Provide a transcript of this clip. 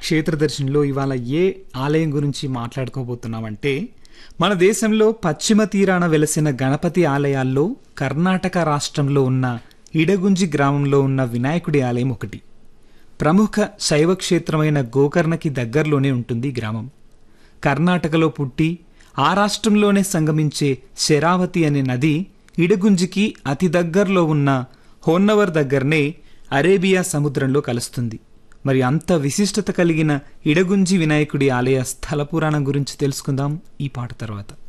క్షేత్రదర్శినిలో ఇవాళ ఏ ఆలయం గురించి మాట్లాడుకోబోతున్నామంటే మన దేశంలో పశ్చిమ తీరాన వెలసిన గణపతి ఆలయాల్లో కర్ణాటక రాష్ట్రంలో ఉన్న ఇడగుంజి గ్రామంలో ఉన్న వినాయకుడి ఆలయం ఒకటి ప్రముఖ శైవ క్షేత్రమైన గోకర్ణకి దగ్గరలోనే ఉంటుంది ఈ గ్రామం కర్ణాటకలో పుట్టి ఆ రాష్ట్రంలోనే సంగమించే శరావతి అనే నది ఇడగుంజికి అతి దగ్గరలో ఉన్న హోన్నవర్ దగ్గరనే అరేబియా సముద్రంలో కలుస్తుంది మరి అంత విశిష్టత కలిగిన ఇడగుంజి వినాయకుడి ఆలయ స్థల పురాణం గురించి తెలుసుకుందాం ఈ పాట తర్వాత